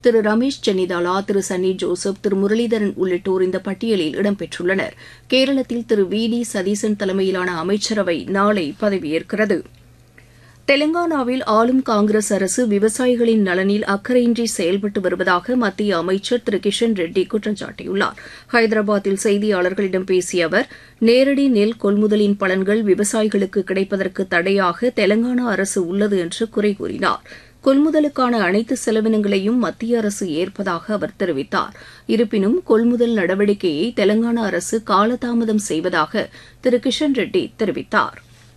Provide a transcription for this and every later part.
திரு ரமேஷ் சென்னிதாலா திரு சன்னி ஜோசப் திரு முரளிதரன் உள்ளிட்டோர் இந்த பட்டியலில் இடம்பெற்றுள்ளனர் கேரளத்தில் திரு வி டி சதீசன் தலைமையிலான அமைச்சரவை நாளை பதவியேற்கிறது தெலங்கானாவில் ஆளும் காங்கிரஸ் அரசு விவசாயிகளின் நலனில் அக்கறையின்றி செயல்பட்டு வருவதாக மத்திய அமைச்சர் திரு கிஷன் ரெட்டி குற்றம் சாட்டியுள்ளார் ஹைதராபாத்தில் செய்தியாளர்களிடம் பேசிய அவர் நேரடி நெல் கொள்முதலின் பலன்கள் விவசாயிகளுக்கு கிடைப்பதற்கு தடையாக தெலங்கானா அரசு உள்ளது என்று குறை கூறினார் கொள்முதலுக்கான அனைத்து செலவினங்களையும் மத்திய அரசு ஏற்பதாக அவர் தெரிவித்தார் இருப்பினும் கொள்முதல் நடவடிக்கையை தெலங்கானா அரசு காலதாமதம் செய்வதாக திரு கிஷன் ரெட்டி தெரிவித்தார்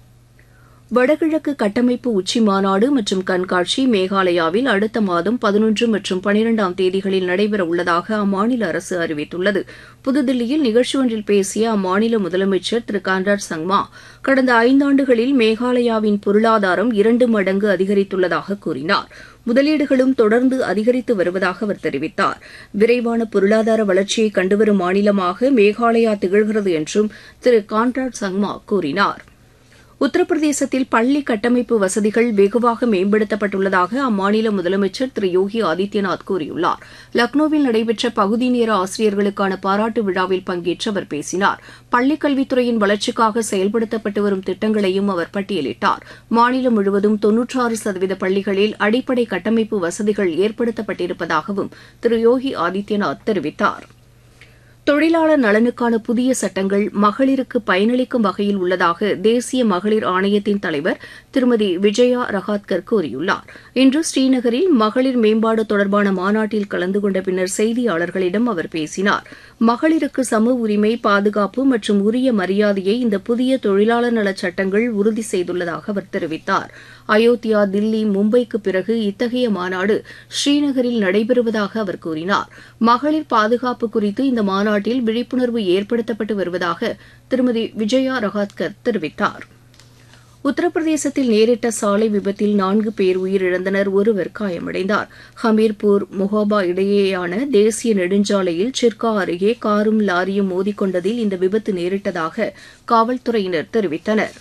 வடகிழக்கு கட்டமைப்பு உச்சி மாநாடு மற்றும் கண்காட்சி மேகாலயாவில் அடுத்த மாதம் பதினொன்று மற்றும் பனிரெண்டாம் தேதிகளில் நடைபெற உள்ளதாக அம்மாநில அரசு அறிவித்துள்ளது புதுதில்லியில் நிகழ்ச்சி ஒன்றில் பேசிய அம்மாநில முதலமைச்சர் திரு கான்ராட் சங்மா கடந்த ஐந்தாண்டுகளில் மேகாலயாவின் பொருளாதாரம் இரண்டு மடங்கு அதிகரித்துள்ளதாக கூறினார் முதலீடுகளும் தொடர்ந்து அதிகரித்து வருவதாக அவர் தெரிவித்தார் விரைவான பொருளாதார வளர்ச்சியை கண்டுவரும் மாநிலமாக மேகாலயா திகழ்கிறது என்றும் திரு கான்ராட் சங்மா கூறினார் உத்தரப்பிரதேசத்தில் பள்ளி கட்டமைப்பு வசதிகள் வெகுவாக மேம்படுத்தப்பட்டுள்ளதாக அம்மாநில முதலமைச்சர் திரு யோகி ஆதித்யநாத் கூறியுள்ளார் லக்னோவில் நடைபெற்ற பகுதி நேர ஆசிரியர்களுக்கான பாராட்டு விழாவில் பங்கேற்று அவர் பேசினார் பள்ளிக் கல்வித்துறையின் வளர்ச்சிக்காக செயல்படுத்தப்பட்டு வரும் திட்டங்களையும் அவர் பட்டியலிட்டார் மாநிலம் முழுவதும் தொன்னூற்றாறு சதவீத பள்ளிகளில் அடிப்படை கட்டமைப்பு வசதிகள் ஏற்படுத்தப்பட்டிருப்பதாகவும் திரு யோகி ஆதித்யநாத் தெரிவித்தார் தொழிலாளர் நலனுக்கான புதிய சட்டங்கள் மகளிருக்கு பயனளிக்கும் வகையில் உள்ளதாக தேசிய மகளிர் ஆணையத்தின் தலைவர் திருமதி விஜயா ரஹாத்கர் கூறியுள்ளார் இன்று ஸ்ரீநகரில் மகளிர் மேம்பாடு தொடர்பான மாநாட்டில் கலந்து கொண்ட பின்னர் செய்தியாளர்களிடம் அவர் பேசினார் மகளிருக்கு சம உரிமை பாதுகாப்பு மற்றும் உரிய மரியாதையை இந்த புதிய தொழிலாளர் நலச் சட்டங்கள் உறுதி செய்துள்ளதாக அவர் தெரிவித்தார் அயோத்தியா தில்லி மும்பைக்கு பிறகு இத்தகைய மாநாடு ஸ்ரீநகரில் நடைபெறுவதாக அவர் கூறினார் மகளிர் பாதுகாப்பு குறித்து இந்த மாநாட்டில் விழிப்புணர்வு ஏற்படுத்தப்பட்டு வருவதாக திருமதி விஜயா ரஹாத்கர் தெரிவித்தார் உத்தரப்பிரதேசத்தில் நேரிட்ட சாலை விபத்தில் நான்கு பேர் உயிரிழந்தனர் ஒருவர் காயமடைந்தார் ஹமீர்பூர் மொஹாபா இடையேயான தேசிய நெடுஞ்சாலையில் சிர்கா அருகே காரும் லாரியும் மோதிக்கொண்டதில் இந்த விபத்து நேரிட்டதாக காவல்துறையினர் தெரிவித்தனர்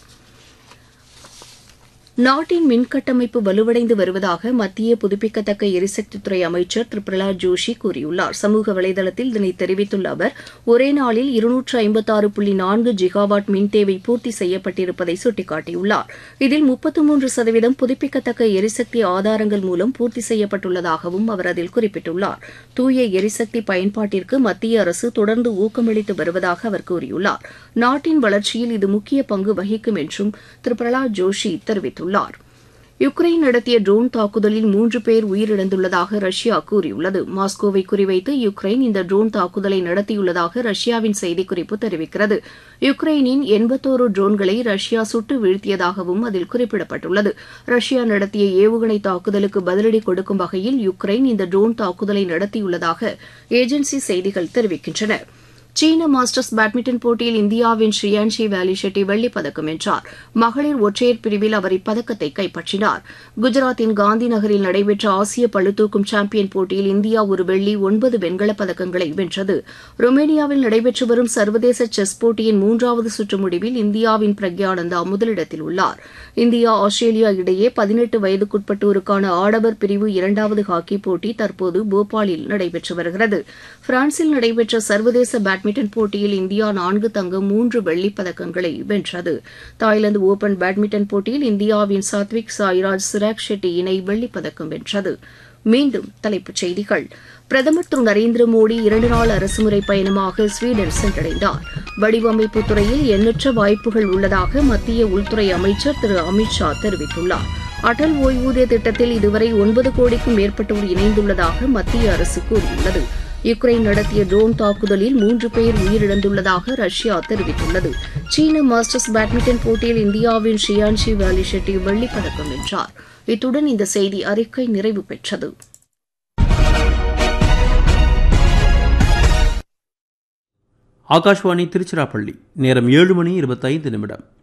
நாட்டின் மின்கட்டமைப்பு வலுவடைந்து வருவதாக மத்திய புதுப்பிக்கத்தக்க எரிசக்தித்துறை அமைச்சர் திரு பிரகலாத் ஜோஷி கூறியுள்ளார் சமூக வலைதளத்தில் இதனை தெரிவித்துள்ள அவர் ஒரே நாளில் இருநூற்று ஐம்பத்தாறு புள்ளி நான்கு ஜிகாவாட் மின் தேவை பூர்த்தி செய்யப்பட்டிருப்பதை சுட்டிக்காட்டியுள்ளார் இதில் முப்பத்து மூன்று சதவீதம் புதுப்பிக்கத்தக்க எரிசக்தி ஆதாரங்கள் மூலம் பூர்த்தி செய்யப்பட்டுள்ளதாகவும் அவர் அதில் குறிப்பிட்டுள்ளார் தூய எரிசக்தி பயன்பாட்டிற்கு மத்திய அரசு தொடர்ந்து ஊக்கமளித்து வருவதாக அவர் கூறியுள்ளார் நாட்டின் வளர்ச்சியில் இது முக்கிய பங்கு வகிக்கும் என்றும் திரு பிரகலாத் ஜோஷி தெரிவித்துள்ளார் தெரிவித்துள்ளார் யுக்ரைன் நடத்திய ட்ரோன் தாக்குதலில் மூன்று பேர் உயிரிழந்துள்ளதாக ரஷ்யா கூறியுள்ளது மாஸ்கோவை குறிவைத்து யுக்ரைன் இந்த ட்ரோன் தாக்குதலை நடத்தியுள்ளதாக ரஷ்யாவின் செய்திக்குறிப்பு தெரிவிக்கிறது யுக்ரைனின் எண்பத்தோரு ட்ரோன்களை ரஷ்யா சுட்டு வீழ்த்தியதாகவும் அதில் குறிப்பிடப்பட்டுள்ளது ரஷ்யா நடத்திய ஏவுகணை தாக்குதலுக்கு பதிலடி கொடுக்கும் வகையில் யுக்ரைன் இந்த ட்ரோன் தாக்குதலை நடத்தியுள்ளதாக ஏஜென்சி செய்திகள் தெரிவிக்கின்றன சீன மாஸ்டர்ஸ் பேட்மிண்டன் போட்டியில் இந்தியாவின் ஸ்ரீயான்ஷி வேலி ஷெட்டி வெள்ளிப் பதக்கம் வென்றார் மகளிர் ஒற்றையர் பிரிவில் அவர் இப்பதக்கத்தை கைப்பற்றினார் குஜராத்தின் காந்தி நகரில் நடைபெற்ற ஆசிய பளுதூக்கும் சாம்பியன் போட்டியில் இந்தியா ஒரு வெள்ளி ஒன்பது வெண்கலப் பதக்கங்களை வென்றது ரொமேனியாவில் நடைபெற்று வரும் சர்வதேச செஸ் போட்டியின் மூன்றாவது சுற்று முடிவில் இந்தியாவின் பிரக்யானந்தா முதலிடத்தில் உள்ளார் இந்தியா ஆஸ்திரேலியா இடையே பதினெட்டு வயதுக்குட்பட்டோருக்கான ஆடவர் பிரிவு இரண்டாவது ஹாக்கி போட்டி தற்போது போபாலில் நடைபெற்று வருகிறது பிரான்சில் நடைபெற்ற சர்வதேச பேட்மிண்டன் போட்டியில் இந்தியா நான்கு தங்கம் மூன்று வெள்ளிப் பதக்கங்களை வென்றது தாய்லாந்து ஓபன் பேட்மிண்டன் போட்டியில் இந்தியாவின் சாத்விக் சாய்ராஜ் சிராக் ஷெட்டி இணை வெள்ளிப் பதக்கம் வென்றது மீண்டும் தலைப்புச் செய்திகள் பிரதமர் திரு நரேந்திர மோடி இரண்டு நாள் அரசுமுறை பயணமாக ஸ்வீடன் சென்றடைந்தார் வடிவமைப்பு துறையில் எண்ணற்ற வாய்ப்புகள் உள்ளதாக மத்திய உள்துறை அமைச்சர் திரு அமித் ஷா தெரிவித்துள்ளார் அடல் ஓய்வூதிய திட்டத்தில் இதுவரை ஒன்பது கோடிக்கும் மேற்பட்டோர் இணைந்துள்ளதாக மத்திய அரசு கூறியுள்ளது யுக்ரைன் நடத்திய ட்ரோன் தாக்குதலில் மூன்று பேர் உயிரிழந்துள்ளதாக ரஷ்யா தெரிவித்துள்ளது சீன மாஸ்டர்ஸ் பேட்மிண்டன் போட்டியில் இந்தியாவின் ஷியான்ஷி வேலி ஷெட்டி வெள்ளிப் பதக்கம் வென்றார் இத்துடன் இந்த செய்தி அறிக்கை நிறைவு பெற்றது ஆகாஷ்வாணி திருச்சிராப்பள்ளி நேரம் ஏழு மணி இருபத்தைந்து நிமிடம்